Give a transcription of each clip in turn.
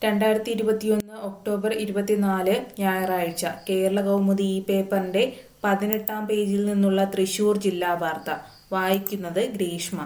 രണ്ടായിരത്തി ഇരുപത്തിയൊന്ന് ഒക്ടോബർ ഇരുപത്തിനാല് ഞായറാഴ്ച കേരള കൗമുദി ഈ പേപ്പറിന്റെ പതിനെട്ടാം പേജിൽ നിന്നുള്ള തൃശൂർ ജില്ലാ വാർത്ത വായിക്കുന്നത് ഗ്രീഷ്മ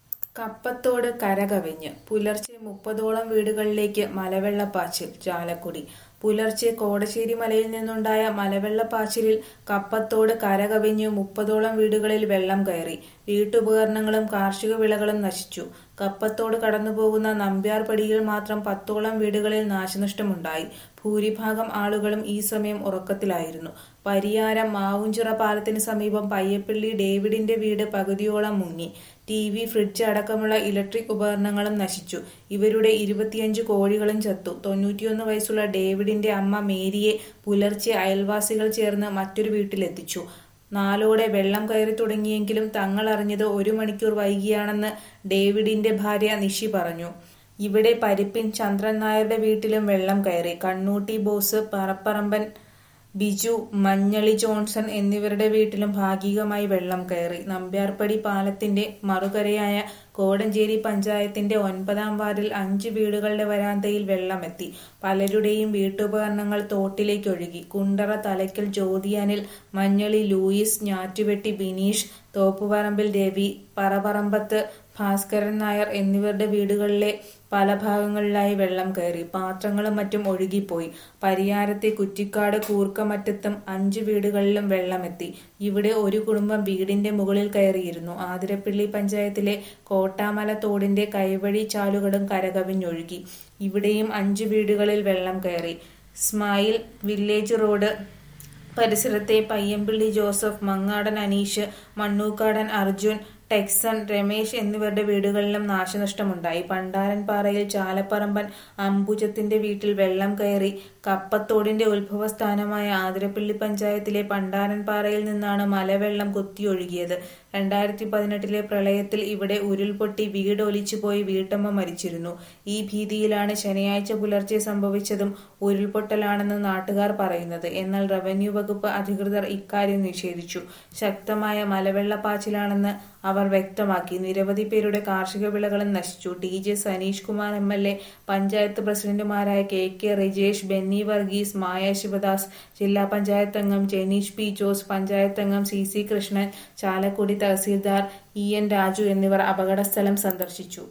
കപ്പത്തോട് കരകവിഞ്ഞ് പുലർച്ചെ മുപ്പതോളം വീടുകളിലേക്ക് മലവെള്ളപ്പാച്ചിൽ ചാലക്കുടി പുലർച്ചെ കോടശ്ശേരി മലയിൽ നിന്നുണ്ടായ മലവെള്ളപ്പാച്ചിലിൽ കപ്പത്തോട് കരകവിഞ്ഞ് മുപ്പതോളം വീടുകളിൽ വെള്ളം കയറി വീട്ടുപകരണങ്ങളും കാർഷിക വിളകളും നശിച്ചു കപ്പത്തോട് കടന്നുപോകുന്ന നമ്പ്യാർപടിയിൽ മാത്രം പത്തോളം വീടുകളിൽ നാശനഷ്ടമുണ്ടായി ഭൂരിഭാഗം ആളുകളും ഈ സമയം ഉറക്കത്തിലായിരുന്നു പരിയാരം മാവുഞ്ചിറ പാലത്തിന് സമീപം പയ്യപ്പള്ളി ഡേവിഡിന്റെ വീട് പകുതിയോളം മുങ്ങി ടി വി ഫ്രിഡ്ജ് അടക്കമുള്ള ഇലക്ട്രിക് ഉപകരണങ്ങളും നശിച്ചു ഇവരുടെ ഇരുപത്തിയഞ്ച് കോഴികളും ചത്തു തൊണ്ണൂറ്റിയൊന്ന് വയസ്സുള്ള ഡേവിഡിന്റെ അമ്മ മേരിയെ പുലർച്ചെ അയൽവാസികൾ ചേർന്ന് മറ്റൊരു വീട്ടിലെത്തിച്ചു നാലോടെ വെള്ളം കയറി തുടങ്ങിയെങ്കിലും തങ്ങൾ അറിഞ്ഞത് ഒരു മണിക്കൂർ വൈകിയാണെന്ന് ഡേവിഡിന്റെ ഭാര്യ നിഷി പറഞ്ഞു ഇവിടെ പരിപ്പിൻ ചന്ദ്രൻ നായരുടെ വീട്ടിലും വെള്ളം കയറി കണ്ണൂട്ടി ബോസ് പറപ്പറമ്പൻ ബിജു മഞ്ഞളി ജോൺസൺ എന്നിവരുടെ വീട്ടിലും ഭാഗികമായി വെള്ളം കയറി നമ്പ്യാർപ്പടി പാലത്തിന്റെ മറുകരയായ കോടഞ്ചേരി പഞ്ചായത്തിന്റെ ഒൻപതാം വാർഡിൽ അഞ്ച് വീടുകളുടെ വരാന്തയിൽ വെള്ളമെത്തി പലരുടെയും വീട്ടുപകരണങ്ങൾ തോട്ടിലേക്ക് ഒഴുകി കുണ്ടറ തലയ്ക്കൽ ജ്യോതിയാനിൽ മഞ്ഞളി ലൂയിസ് ഞാറ്റുവെട്ടി ബിനീഷ് തോപ്പുപറമ്പിൽ രവി പറപറമ്പത്ത് ഭാസ്കരൻ നായർ എന്നിവരുടെ വീടുകളിലെ പല ഭാഗങ്ങളിലായി വെള്ളം കയറി പാത്രങ്ങളും മറ്റും ഒഴുകിപ്പോയി പരിയാരത്തെ കുറ്റിക്കാട് കൂർക്കമറ്റത്തും അഞ്ച് വീടുകളിലും വെള്ളമെത്തി ഇവിടെ ഒരു കുടുംബം വീടിന്റെ മുകളിൽ കയറിയിരുന്നു ആതിരപ്പള്ളി പഞ്ചായത്തിലെ കോട്ടാമല തോടിന്റെ കൈവഴി ചാലുകളും കരകവിഞ്ഞൊഴുകി ഇവിടെയും അഞ്ച് വീടുകളിൽ വെള്ളം കയറി സ്മൈൽ വില്ലേജ് റോഡ് പരിസരത്തെ പയ്യമ്പള്ളി ജോസഫ് മങ്ങാടൻ അനീഷ് മണ്ണൂക്കാടൻ അർജുൻ ടെക്സൺ രമേശ് എന്നിവരുടെ വീടുകളിലും നാശനഷ്ടമുണ്ടായി പണ്ടാരൻപാറയിൽ ചാലപ്പറമ്പൻ അംബുജത്തിന്റെ വീട്ടിൽ വെള്ളം കയറി കപ്പത്തോടിന്റെ ഉത്ഭവസ്ഥാനമായ ആതിരപ്പള്ളി പഞ്ചായത്തിലെ പണ്ടാരൻപാറയിൽ നിന്നാണ് മലവെള്ളം കുത്തിയൊഴുകിയത് രണ്ടായിരത്തി പതിനെട്ടിലെ പ്രളയത്തിൽ ഇവിടെ ഉരുൾപൊട്ടി വീട് ഒലിച്ചുപോയി വീട്ടമ്മ മരിച്ചിരുന്നു ഈ ഭീതിയിലാണ് ശനിയാഴ്ച പുലർച്ചെ സംഭവിച്ചതും ഉരുൾപൊട്ടലാണെന്ന് നാട്ടുകാർ പറയുന്നത് എന്നാൽ റവന്യൂ വകുപ്പ് അധികൃതർ ഇക്കാര്യം നിഷേധിച്ചു ശക്തമായ മലവെള്ളപ്പാച്ചിലാണെന്ന് അവർ വ്യക്തമാക്കി നിരവധി പേരുടെ കാർഷിക വിളകളും നശിച്ചു T J Saneesh Kumar M L A panchayat പ്രസിഡന്റുമാരായ K K Rijesh Benny Varghese Maya Sivadas ജില്ലാ പഞ്ചായത്ത് അംഗം ജെനീഷ് പി ജോസ് പഞ്ചായത്ത് അംഗം സി സി കൃഷ്ണൻ ചാലക്കുടി തഹസീൽദാർ ഇ എൻ രാജു എന്നിവർ അപകടസ്ഥലം സന്ദർശിച്ചു